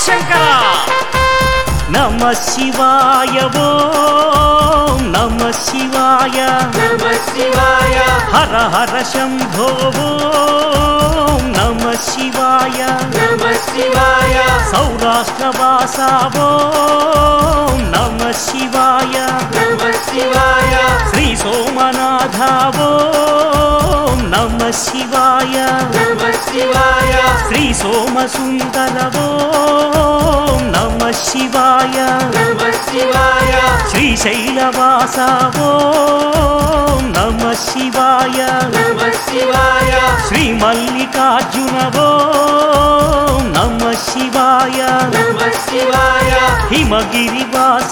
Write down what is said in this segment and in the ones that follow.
శంకర నమ శివాయ ఓం నమ శివాయ నమ శివాయ హర హర శంభో ఓం నమ శివాయ నమ శివాయ సౌరాష్ట్రవాసా ఓం నమ శివాయ నమ శివాయ శ్రీ సోమనాథ ఓం నమ శివాయ నమ శివాయ శ్రీ సోమసుందర ఓం నమ శివాయ నమ శివాయ శ్రీశైలవాస ఓం నమ శివాయ నమ శివాయ శ్రీ మల్లికార్జున ఓం నమ శివాయ నమ శివాయ హిమగిరివాస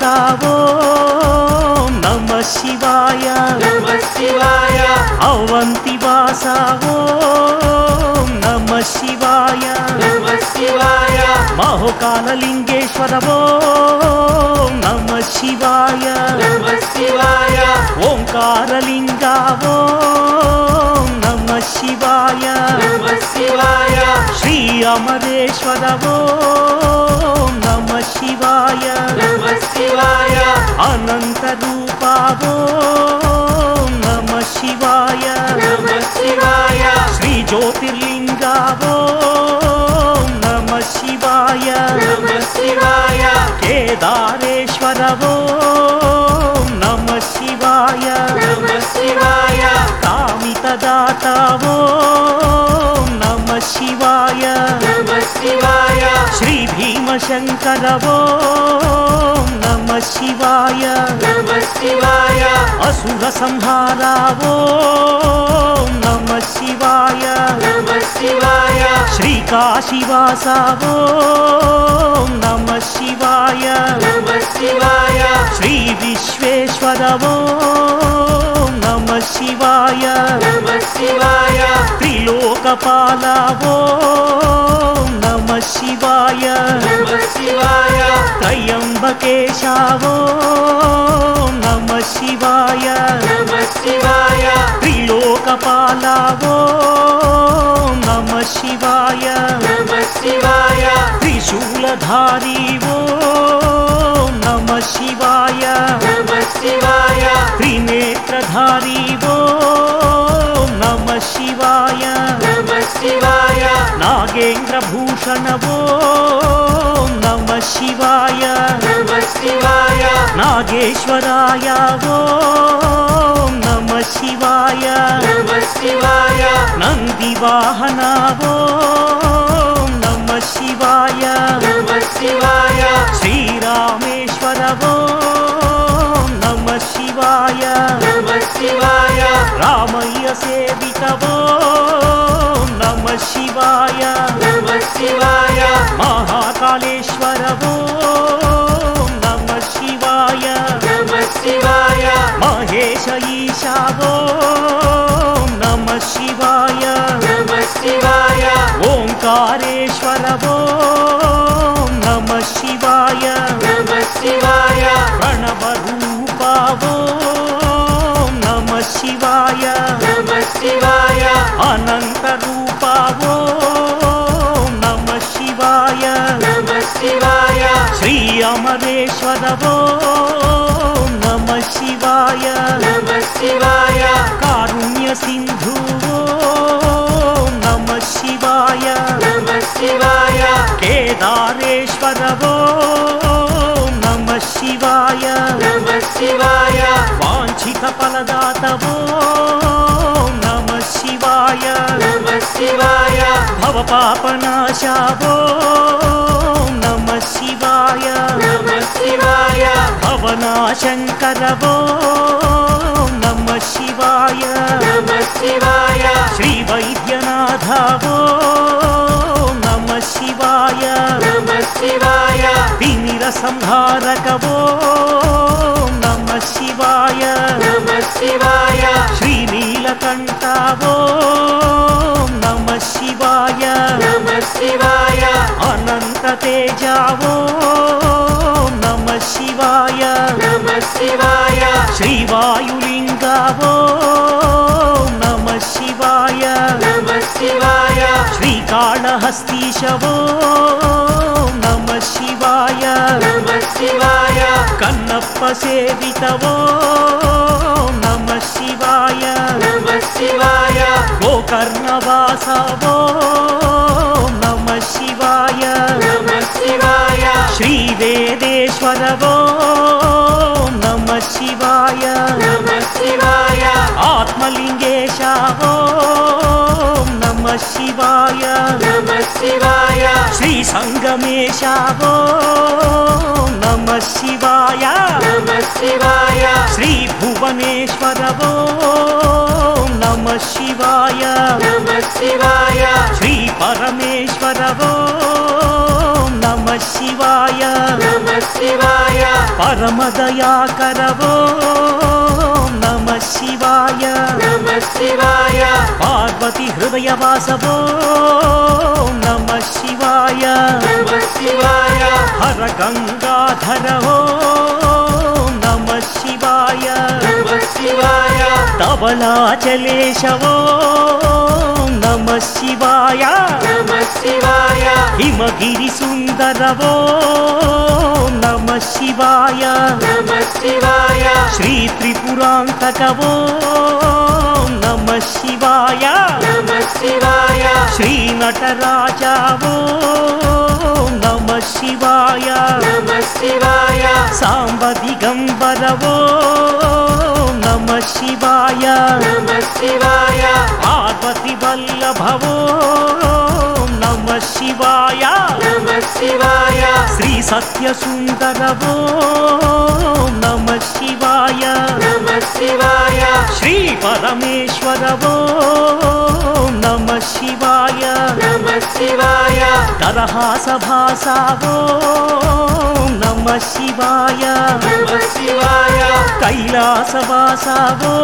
ఓం నమ శివాయ నమ శివాయ అవంతివాస ఓం నమ శివాయ నమ శివాయ మహోకాలలింగేశ్వర ఓం నమ శివాయ నమ శివాయ ఓంకారలింగ ఓం నమ శివాయ నమ శివాయ శ్రీ అమరేశ్వర ఓం నమ శివాయ నమ శివాయ అనంత రూప ఓం నమ శివాయ నమ శివాయ శ్రీ జ్యోతిర్లింగ ఓం నమ శివాయ నమ శివాయ కేదారేశ్వర ఓం నమ శివాయ నమ శివాయ కామితదాత ఓం నమ శివాయ నమ శివాయ శ్రీ భీమశంకర ఓం నమ శివాయ నమ శివాయ అసుర సంహార ఓం నమ శివాయ నమ శివాయ శ్రీ కాశీవాస ఓం నమ శివాయ నమ శివాయ శ్రీ విశ్వేశ్వర ఓం నమ శివాయ నమ శివాయ త్రిలోకపాల ఓం నమ శివాయ నమ శివాయ త్రయంబకేశ ఓం నమ శివాయ నమ శివాయ త్రిలోకపాల ఓం నమ శివాయ నమ శివాయ త్రిశూలధారి ఓం నమ శివాయ నమ శివాయ త్రినేత్రధారి ఓం నమ శివాయ నమ శివాయ నాగేంద్రభూషణ ఓం నమ శివాయ నమ శివాయ నాగేశ్వరాయ ఓం నమ శివాయ నమ శివాయ నందివాహన ఓం నమ శివాయ నమ శివాయ శ్రీరామేశ్వర ఓం నమ శివాయ నమ శివాయ రామయ్య సేవిత ఓం నమ శివాయ నమ శివాయ మహాకాళేశ్వర ఓం నమ శివాయ నమ శివాయ మహేశ ఈశా ఓం నమ శివాయ నమ శివాయ ఓంకారేశ్వర ఓం నమ శివాయ నమ శివాయ ప్రణవ రూప ఓం నమ శివాయ నమ శివాయ అనంత రూప ఓం నమ శివాయ నమ శివాయ శ్రీ అమరేశ్వర ఓం నమ శివాయ నమ శివాయ కారుణ్య సింధు ఓం నమ శివాయ నమ శివాయ కేదారేశ్వర ఓం నమ శివాయ నమ శివాయ వాంఛిత ఫలదాత ఓం నమ శివాయ నమ శివాయ భవ పాపనాశ ఓం నమ శివాయ నమ శివాయ భవనాశంకర ఓం నమ శివాయ నమ శివాయ శ్రీ వైద్యనాథ ఓం నమ శివాయ నమ శివాయ తిమిర సంహారక ఓం నమ శివాయ నమ శివాయ శ్రీ నీలకంఠ ఓం నమ శివాయ నమ శివాయ అనంత తేజ ఓం నమ శివాయ నమ శివాయ శ్రీ వాయులింగ ఓం నమ శివాయ నమ శివాయ శ్రీకాళహస్తీశవో నమ సేవితవో నమ శివాయ నమ శివాయ గోకర్ణవాసవో నమ శివాయ నమ శివాయ శ్రీ వేదేశ్వరవో నమ శివాయ నమ శివాయ ఆత్మలింగేశవో నమ శివాయ నమ శివాయ శ్రీ సంగమేశవో నమ శివాయ నమ శివాయ శ్రీ భువనేశ్వరవో నమ శివాయ నమ శివాయ శ్రీ పరమేశ్వరవో నమ శివాయ నమ శివాయ పరమదయాకరవో నమ శివాయ నమ శివాయ పార్వతి హృదయవాసవో నమ శివాయ నమ శివాయ హర గంగాధరవో నమ శివాయ నమ శివాయ తబలాచలేశవో నమ శివాయ నమ శివాయ హిమగిరి సుందరవో నమ శివాయ నమ శివాయ శ్రీ త్రిపురాంతకవో నమ శివాయ నమ శివాయ శ్రీ నటరాజావో నమ శివాయ నమ శివాయ సాంబ దిగంబరవో నమ శివాయ నమ శివాయ పార్వతి వల్లభవో నమ శివాయ నమ శివాయ శ్రీ సత్య సుందరవో నమ శివాయ నమ శివాయ శ్రీ పరమేశ్వరవో నమ శివాయ నమ శివాయ తరహాస భాసావో నమ శివాయ నమ శివాయ కైలాసవాసావో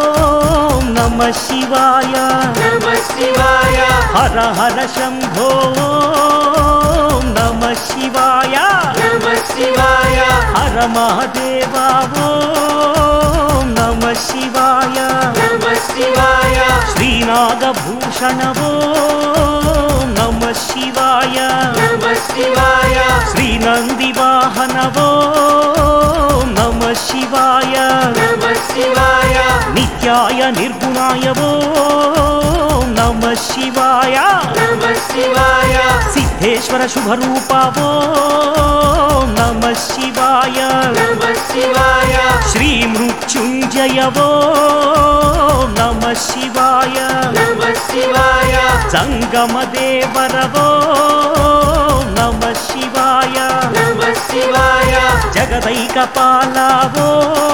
నమ శివాయ నమ శివాయ హర హర శంభో నమ శివాయ నమ శివాయ హర మహదేవావో నమ శివాయ నమ శివాయ శ్రీనాగభూషణవో నమ శివాయ నమ శివాయ శ్రీ నందివాహనవో నమ శివాయ నమ శివాయ నిత్యాయ నిర్గుణాయవో నమ శివాయ నమ శివాయ సిద్ధేశ్వర శుభరూపవో నమ శివాయ నమ శివాయ శ్రీ మృత్యుంజయవో నమ శివాయ నమ శివాయ జంగమదేవరవో నమ శివాయ నమ శివాయ జగదైకపాలవో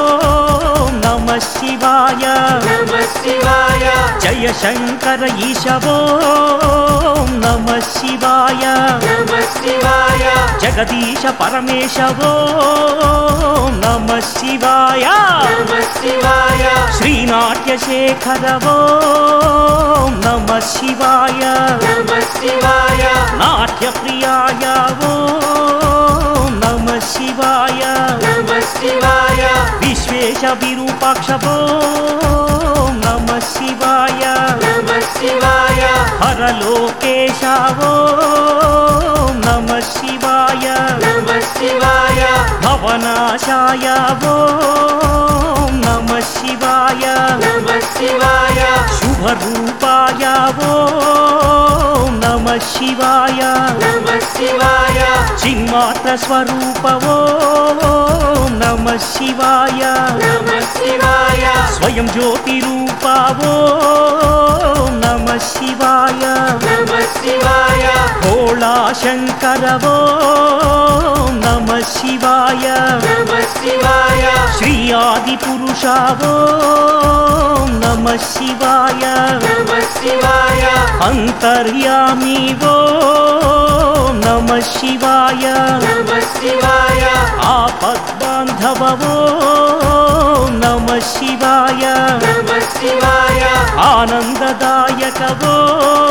నమ శివాయ నమ శివాయ జయ శంకర ఈశవో నమ శివాయ నమ శివాయ జగదీశ పరమేశవో నమ శివాయ నమ శివాయ శ్రీనాట్యశేఖరవో నమ శివాయ నమ శివాయ నాట్యప్రియాయవో నమ శివాయ నమ శివాయ విశ్వేశ విరూపాక్షవో నమ శివాయ నమ శివాయ హరలోకేశవో నమ శివాయ నమ శివాయ భవనాశాయవో నమ శివాయ నమ శివాయ శుభరూపాయవో నమ శివాయ నమ శివాయ చిన్మాత్ర స్వరూపవో నమ శివాయ నమ శివాయ స్వయం జ్యోతి రూపవో నమ శివాయ నమ శివాయ భోళా శంకరవో నమ శివాయ నమ శివాయ శ్రీ ఆది పురుషావో నమ శివాయ నమ శివాయ అంతర్యామివో నమ శివాయ నమ శివాయ ఆపద్బాంధవో నమ శివాయ నమ శివాయ ఆనందదాయకవో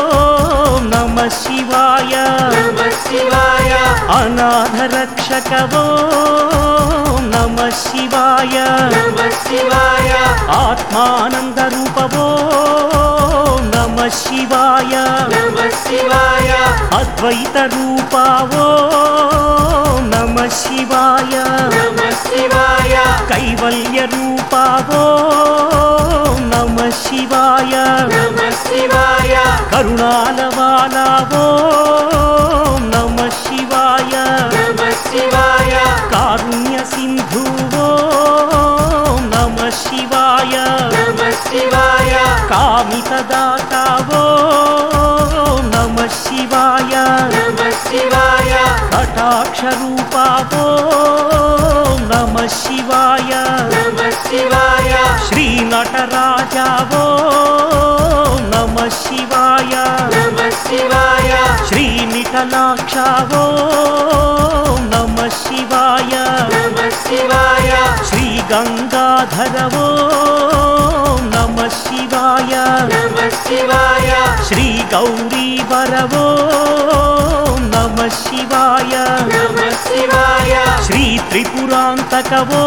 నమ శివాయ నమ శివాయ అనాథరక్షకవో నమ శివాయ నమ శివాయ ఆత్మానందరూపవో నమ శివాయ నమ శివాయ అద్వైత రూపావో నమ శివాయ నమ శివాయ కామితదాతావో నమ శివాయ నమ శివాయ కటాక్షరూపావో నమ శివాయ నమ శివాయ శ్రీ నటరాజావో నమ శివాయ నమ శివాయ శ్రీ నిటలాక్షావో నమ శివాయ నమ శివాయ శ్రీ గంగాధరవో నమ శివాయ నమ శివాయ శ్రీ గౌరీ వరవో నమ శివాయ నమ శివాయ శ్రీ త్రిపురాంతకవో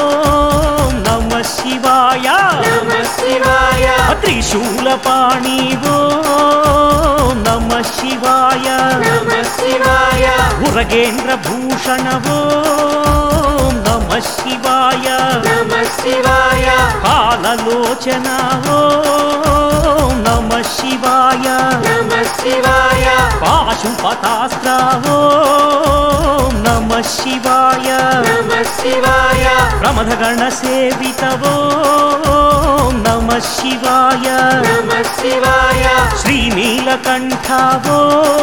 నమ శివాయ నమ శివాయ త్రిశూలపాణివో నమ శివాయ నమ శివాయ ఉరగేంద్ర భూషణవో నమ శివాయ నమ శివాయ కాలలోచనవో నమ శివాయ నమ శివాయ పాశుపతాస్త్రావో నమ శివాయ నమ శివాయ ప్రమథగణ సేవితవో నమ శివాయ నమ శివాయ శ్రీనీలకంఠావో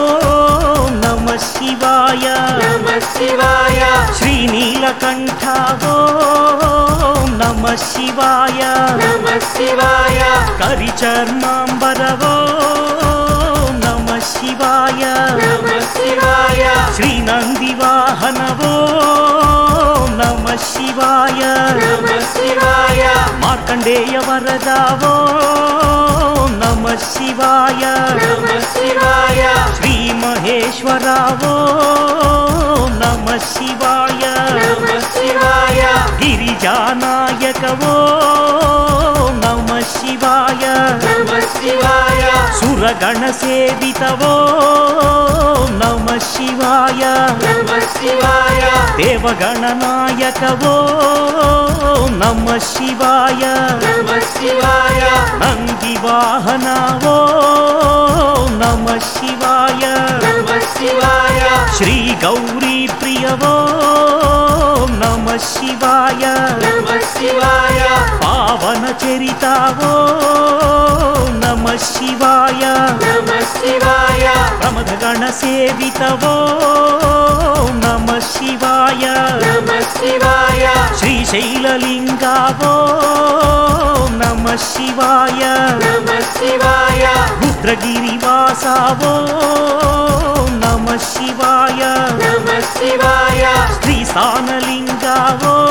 నమ శివాయ నమ శివాయ శ్రీనీలకంఠావో నమ శివాయ నమ శివాయ కరిచర్మాంబరవో నమ శివాయ నమ శివాయ శ్రీనందివాహనవో నమ శివాయ నమ శివాయ మార్కండేయ వరదావో నమ శివాయ నమ శివాయ శ్రీ మహేశ్వరావో నమ శివాయ నమ శివాయ గిరిజానాయకవో నమ శివాయ నమ శివాయ సురగణ సేవితవో నమ శివాయ నమ శివాయ దేవగణనాయకవో నమ శివాయ నమ శివాయ నంది వాహనవో నమ శివాయ నమ శివాయ శ్రీ గౌరీ ప్రియవో నమ శివాయ నమ శివాయ పావన చరితావో నమ శివాయ నమ శివాయ ప్రమథగణ సేవితవో నమ శివాయ నమ శివాయ శ్రీశైలలింగావో నమ శివాయ నమ శివాయ రుద్రగిరివాసావో నమ శివాయ నమ శివాయ శ్రీస్థానలింగావో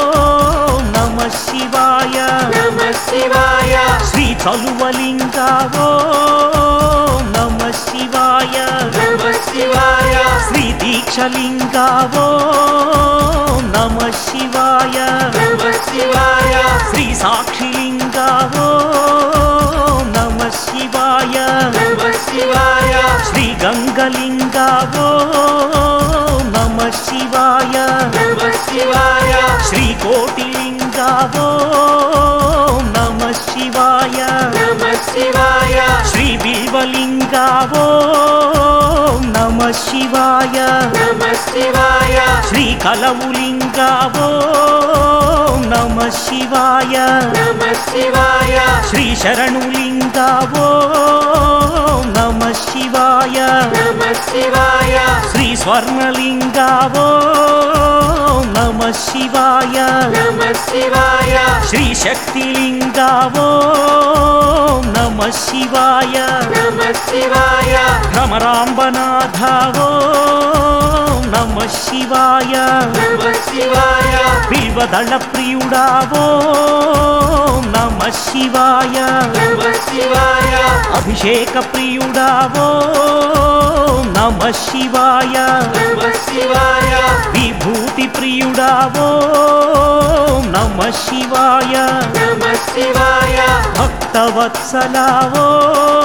నమ శివాయ నమ శివాయ శ్రీ చలువలింగావో నమ శివాయ నమ శివాయ శ్రీ దీక్షలింగావో నమ శివాయ నమ శివాయ శ్రీ సాక్షిలింగావో నమ శివాయ నమ శివాయ శ్రీ గంగలింగావో నమ శివాయ నమ శివాయ శ్రీ కోటిలింగావో నమ శివాయ నమ శివాయ శ్రీ బిల్వలింగావో నమ శివాయ నమ శివాయ శ్రీ కలవులింగావో నమ శివాయ నమ శివాయ శ్రీ శరణులింగావో నమ శివాయ నమ శివాయ శ్రీ స్వర్ణలింగావో నమ శివాయ నమ శివాయ శ్రీ శక్తిలింగావో నమ శివాయ నమ శివాయ భ్రమరాంబనాథావో నమ శివాయ నమ శివాయ బిల్వదళ ప్రియుడావో నమ శివాయ నమ శివాయ అభిషేక ప్రియుడావో నమ శివాయ నమ శివాయ విభూతి ప్రియుడావో నమ శివాయ నమ శివాయ భక్తవత్సలావో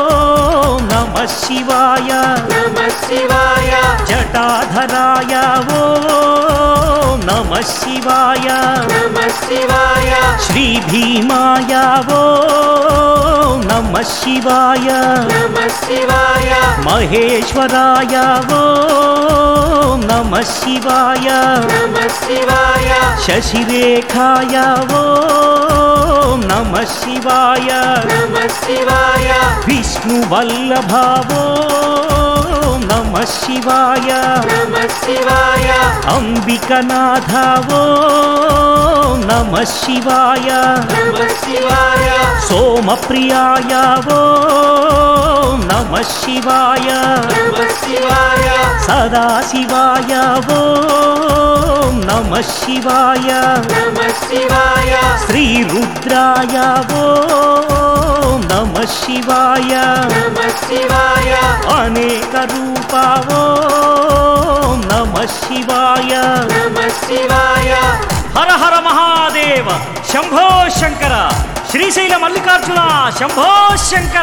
నమ శివాయ నమ శివాయ జటాధరాయవో నమ నమ శివాయ నమ శివాయ శ్రీ భీమాయ ఓ నమ శివాయ నమ శివాయ మహేశ్వరాయ ఓ నమ శివాయ నమ శివాయ శశిరేఖాయ ఓ నమ శివాయ నమ శివాయ విష్ణువల్లభావో నమ శివాయ నమ శివాయ అంబికనాథావో నమ శివాయ నమ శివాయ సోమప్రియాయ ఓ నమ శివాయ నమ శివాయ సదాశివాయ ఓ నమ శివాయ నమ శివాయ శ్రీ రుద్రాయ ఓ నమ శివాయ నమ శివాయ అనేక రూపావో నమ శివాయ నమ శివాయ హర హర మహాదేవ శంభో శంకర శ్రీశైల మల్లికార్జున శంభో శంకర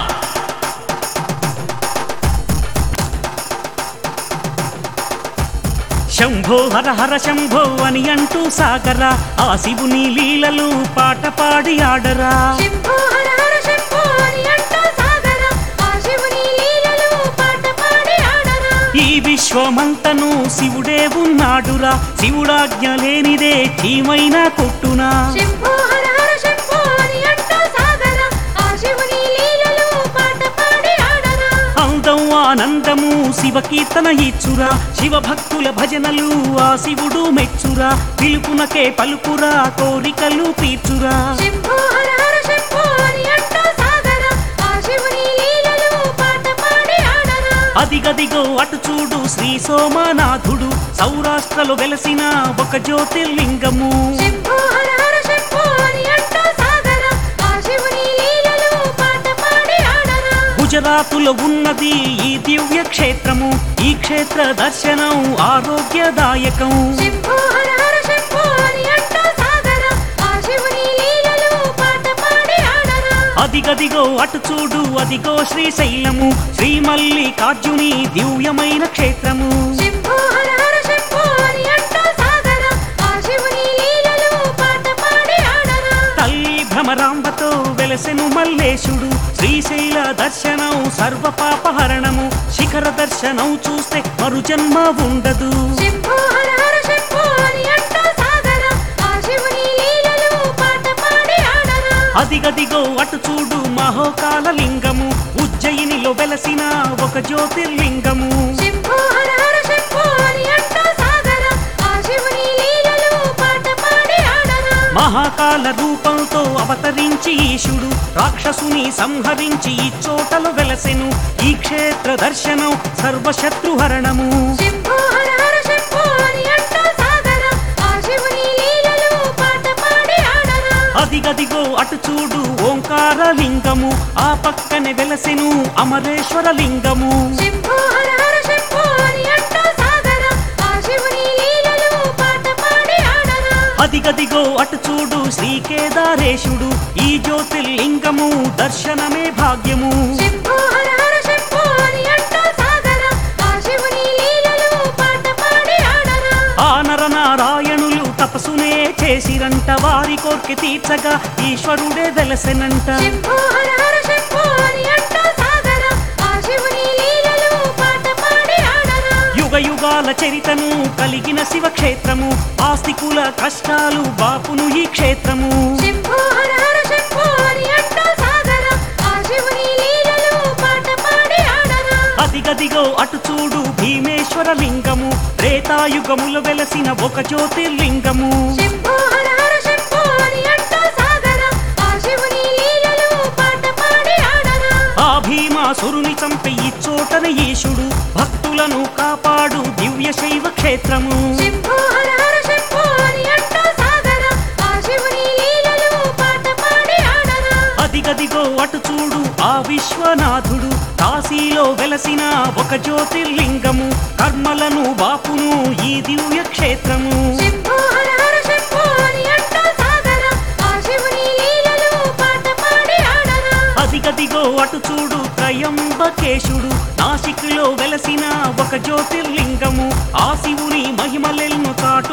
శంభో హర హర శంభో అని అంటూ సాగరా ఆ శివుని లీలలు పాట పాడి ఆడరా శంభో హర హర శంభో అని అంటూ సాగర ఆ శివుని లీలలు పాట పాడి ఆడరా ఈ విశ్వమంతను శివుడే ఉన్నాడురా శివుడాజ్ఞ లేనిదే చీమైన కొట్టునా శంభో హర హర శంభో అని అంటూ సాగర ఆ శివుని లీలలు పాట పాడి ఆడరా అందం ఆనందము శివ కీర్తన ఇచ్చురా శివ భక్తుల భజనలు ఆ శివుడు మెచ్చురా పిలుపునకే పలుకురా కోరికలు తీర్చురా శంభో హర హర శంభో అని అంటూ సాగర ఆ శివుని లీలలు పాట పాడి ఆడరా అదిగదిగో అటు చూడు శ్రీ సోమనాథుడు సౌరాష్ట్రలో వెలసిన ఒక జ్యోతిర్లింగము శంభో హర హర శంభో అని అంటూ సాగర ఆ శివుని లీలలు పాట పాడి ఆడరా గుజరాతులో ఉన్నది ఈ దివ్య క్షేత్రము ఈ క్షేత్ర దర్శనం ఆరోగ్యదాయకం శంభో హర హర శంభో అని అంటూ సాగర ఆ శివుని లీలలు పాట పాడి ఆడరా అదిగదిగో అటు చూడు అదిగో శ్రీశైలము శ్రీ మల్లికార్జుని దివ్యమైన క్షేత్రము శంభో హర హర శంభో అని అంటూ సాగర ఆ శివుని లీలలు పాట పాడి ఆడరా తల్లి భ్రమరాంబతో వెలసెను మల్లేశుడు శ్రీశైల దర్శనం సర్వ పాపహరణము శిఖర దర్శనం చూస్తే మరు జన్మ ఉండదు శంభో హర హర శంభో అని అంటూ సాగర ఆ శివుని లీలలు పాట పాడి ఆడరా అదిగదిగో అటు చూడు మహోకాల లింగము ఉజ్జయినిలో వెలసిన ఒక జ్యోతిర్లింగము శంభో హర హర శంభో అని అంటూ సాగర ఆ శివుని లీలలు పాట పాడి ఆడరా మహాకాల రూపంతో అవతరించి ఈశుడు రాక్షసుని సంహరించి ఈ చోటలు వెలసెను ఈ క్షేత్ర దర్శనం సర్వశత్రుహరణము శంభో హర హర శంభో అని అంటూ సాగర ఆ శివుని లీలలు పాట పాడి ఆడరా అదిగదిగో అటు చూడు ఓంకార లింగము ఆ పక్కనే వెలసెను అమరేశ్వర లింగము శంభో హర హర శంభో అని అంటూ సాగర ఆ శివుని లీలలు పాట పాడి ఆడరా అదిగదిగో అటు చూడు శ్రీకేదారేశుడు ఈ జ్యోతిర్లింగము దర్శనమే భాగ్యము శంభో హర హర శంభో అని అంటూ సాగర ఆ శివుని లీలలు పాట పాడి ఆడరా ఆ నరనారాయణులు తపస్సునే చేసిరంట వారి కోర్కె తీర్చగా ఈశ్వరుడే వెలసెనంట శంభో హర హర శంభో అని అంటూ సాగర ఆ శివుని లీలలు పాట పాడి ఆడరా యుగ యుగాల చరితను కలిగిన శివక్షేత్రము ఆస్తికుల కష్టాలు బాపును ఈ క్షేత్రము శంభో హర హర శంభో అని అంటూ సాగర ఆ శివుని లీలలు పాట పాడి ఆడరా అదిగదిగో అటు చూడు భీమేశ్వర లింగము త్రేతాయుగములు వెలసిన ఒక జ్యోతిర్లింగము శంభో హర హర శంభో అని అంటూ సాగర ఆ శివుని లీలలు పాట పాడి ఆడరా ఆ భీమాసురుని చంపి ఇచ్చోటన ఈశుడు భక్తులను కాపాడు దివ్య శైవ క్షేత్రము శంభో హర హర శంభో అని అంటూ సాగర ఆ శివుని లీలలు పాట పాడి ఆడరా అదిగదిగో అటు చూడు ఆ విశ్వనాథుడు కాశీలో వెలసిన ఒక జ్యోతిర్లింగము కర్మలను బాపును ఈ దివ్య క్షేత్రము శంభో హర హర శంభో అని అంటూ సాగర ఆ శివుని లీలలు పాట పాడి ఆడరా అదిగదిగో అటు చూడు త్రయంబకేశుడు నాసిక్లో వెలసిన ఒక జ్యోతిర్లింగము ఆ శివుని మహిమలెల్ను చాటును ఈ క్షేత్రము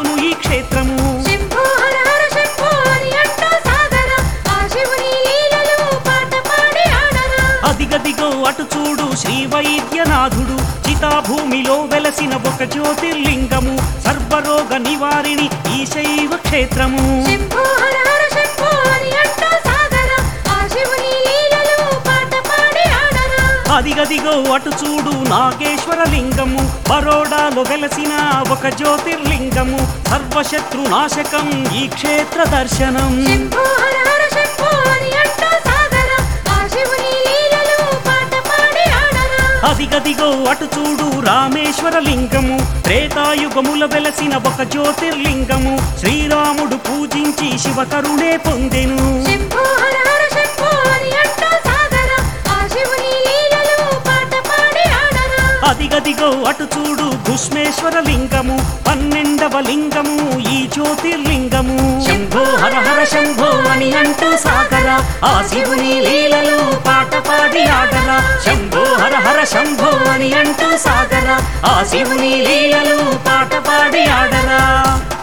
క్షేత్రము శంభో హర హర శంభో అని అంటూ సాగర ఆ శివుని లీలలు పాట పాడి ఆడరా అదిగదిగో అటు చూడు శ్రీ వైద్యనాథుడు చితాభూమిలో వెలసిన ఒక జ్యోతిర్లింగము సర్వరోగ నివారిణి ఈ శైవ క్షేత్రము శంభో హర హర శంభో అని అంటూ సాగర ఆ శివుని లీలలు పాట పాడి ఆడరా అదిగదిగో అటు చూడు నాగేశ్వర లింగము బరోడాలో వెలసిన ఒక జ్యోతిర్లింగము సర్వశత్రు నాశకం ఈ క్షేత్ర దర్శనం శంభో హర హర శంభో అని అంటూ సాగర ఆ శివుని లీలలు పాట పాడి ఆడరా అదిగదిగో అటు చూడు రామేశ్వర లింగము త్రేతాయుగముల వెలసిన ఒక జ్యోతిర్లింగము శ్రీరాముడు పూజించి శివకరుణే పొందెను శంభో హర హర శంభో అని అంటూ సాగర ఆ శివుని లీలలు పాట పాడి ఆడరా అదిగదిగో అటు చూడు భుష్మేశ్వర లింగము పన్నెండవ లింగము ఈ జ్యోతిర్లింగము శంభో హర హర శంభో అని అంటూ సాగర ఆ శివుని లీలలు పాట పాడి ఆడరా శంభో హర హర శంభో అని అంటూ సాగర ఆ శివుని లీలలు పాట పాడి ఆడరా